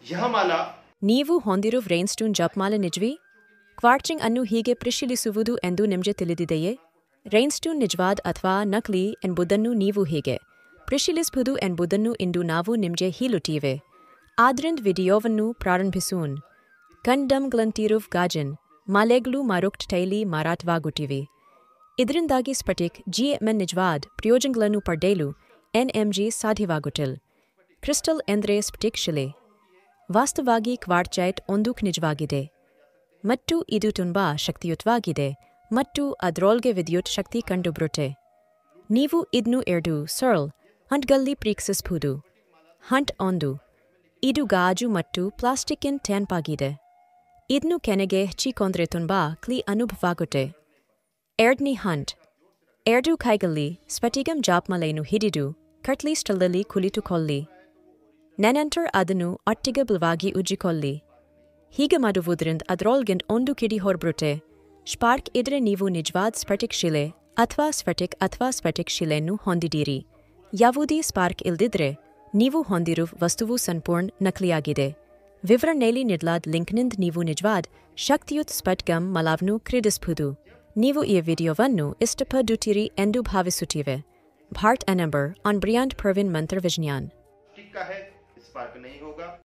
यह माला ನೀವು ಹೊಂದಿರುವ ರೈನ್ಸ್ಟೋನ್ ಜಪಮಾಲೆ ನಿಜವೇ ಕ್ವಾರ್ಚಿಂಗ್ ಅನ್ನು ಹೀಗೆ ಪರಿಶೀಲಿಸುವುದು ಎಂದು ನಿಮಗೆ ತಿಳಿದಿದೆಯೇ ರೈನ್ಸ್ಟೋನ್ ನಿಜವಾದ ಅಥವಾ ನಕಲಿ ಎಂಬುದನ್ನು ನೀವು ಹೇಗೆ ಪರಿಶೀಲಿಸಬಹುದು ಎಂಬುದನ್ನು ಇಂದು ನಾವು ನಿಮಗೆ ಹೇಳುತ್ತೀವೆ ಆದ್ರಿಂದ ವಿಡಿಯೋವನ್ನು ಪ್ರಾರಂಭಿಸೋಣ ಕಂಡಮ್ಗಳಂತಿರುವ ಗಾಜನ್ ಮಾಲೆಗಳು ಮಾರುಕ್ಟ್ ಟೈಲಿ ಮಾರಾಟವಾಗುತ್ತಿವೆ ಇದರಿಂದಾಗಿ ಸ್ಫಟಿಕ್ ಜಿಎಂಎನ್ ನಿಜವಾದ ಪ್ರಯೋಜನಗಳನ್ನು ಪಡೆಯಲು ಎನ್ಎಂಜಿ ಸಾಧ್ಯವಾಗುತ್ತಿಲ್ಲ ಕ್ರಿಸ್ಟಲ್ ಎಂದರೆ ಸ್ಫಟಿಕ್ ಶಿಲೆ ವಾಸ್ತವವಾಗಿ ಕ್ವಾರ್ಚೈಟ್ ಒಂದು ಖನಿಜವಾಗಿದೆ ಮತ್ತು ಇದು ತುಂಬಾ ಶಕ್ತಿಯುತವಾಗಿದೆ ಮತ್ತು ಅದರೊಳಗೆ ವಿದ್ಯುತ್ ಶಕ್ತಿ ಕಂಡುಬರುತ್ತೆ ನೀವು ಇದನ್ನು ಎರಡು ಸರ್ಲ್ ಹಂಟ್ಗಳಲ್ಲಿ ಪ್ರೀಕ್ಷಿಸಬಹುದು ಹಂಟ್ ಒಂದು ಇದು ಗಾಜು ಮತ್ತು ಪ್ಲಾಸ್ಟಿಕ್ಕಿನ ಟ್ಯಾಂಪಾಗಿದೆ ಇದನ್ನು ಕೆನೆಗೆ ಹಚ್ಚಿಕೊಂಡ್ರೆ ತುಂಬಾ ಕ್ಲೀ ಅನುಭವವಾಗುತ್ತೆ ಎರಡನೇ ಹಂಟ್ ಎರಡು ಕೈಗಳಲ್ಲಿ ಸ್ಫಟಿಗಂ ಜಾಪ್ಮಲೆಯನ್ನು ಹಿಡಿದು ಕಟ್ಲಿ ಸ್ಟಲಲ್ಲಿ ಕುಳಿತುಕೊಳ್ಳಿ ನೆನಂತರ ಅದನ್ನು ಒಟ್ಟಿಗೆ ಬಲವಾಗಿ ಉಜ್ಜಿಕೊಳ್ಳಿ ಹೀಗೆ ಮಾಡುವುದರಿಂದ ಅದರೊಳಗಿಂದ ಒಂದು ಕಿಡಿ ಹೊರಬರುತ್ತೆ ಸ್ಪಾರ್ಕ್ ಇದ್ರೆ ನೀವು ನಿಜವಾದ ಸ್ಫಟಿಕ್ ಶಿಲೆ ಅಥವಾ ಸ್ಫಟಿಕ್ ಅಥವಾ ಸ್ಫಟಿಕ್ ಶಿಲೆಯನ್ನು ಹೊಂದಿದ್ದೀರಿ ಯಾವುದೇ ಸ್ಪಾರ್ಕ್ ಇಲ್ದಿದ್ರೆ ನೀವು ಹೊಂದಿರುವ ವಸ್ತುವು ಸಂಪೂರ್ಣ ನಕಲಿಯಾಗಿದೆ ವಿವರಣೆಯಲ್ಲಿ ನೀಡಲಾದ ಲಿಂಕ್ನಿಂದ ನೀವು ನಿಜವಾದ ಶಕ್ತಿಯುತ ಸ್ಫಟಿಕಂ ಮಲಾವ್ನು ಖರೀದಿಸಬಹುದು ನೀವು ಈ ವಿಡಿಯೋವನ್ನು ಇಷ್ಟಪಡುತ್ತೀರಿ ಎಂದು ಭಾವಿಸುತ್ತೀವೆ ಭಾರತ್ ಅನಂಬರ್ ಆನ್ ಬ್ರಿಯಾಂಡ್ ಪ್ರವೀಣ್ ಮಂತ್ರ ವಿಜ್ಞಾನ್ टिक्का है स्पार्क नहीं होगा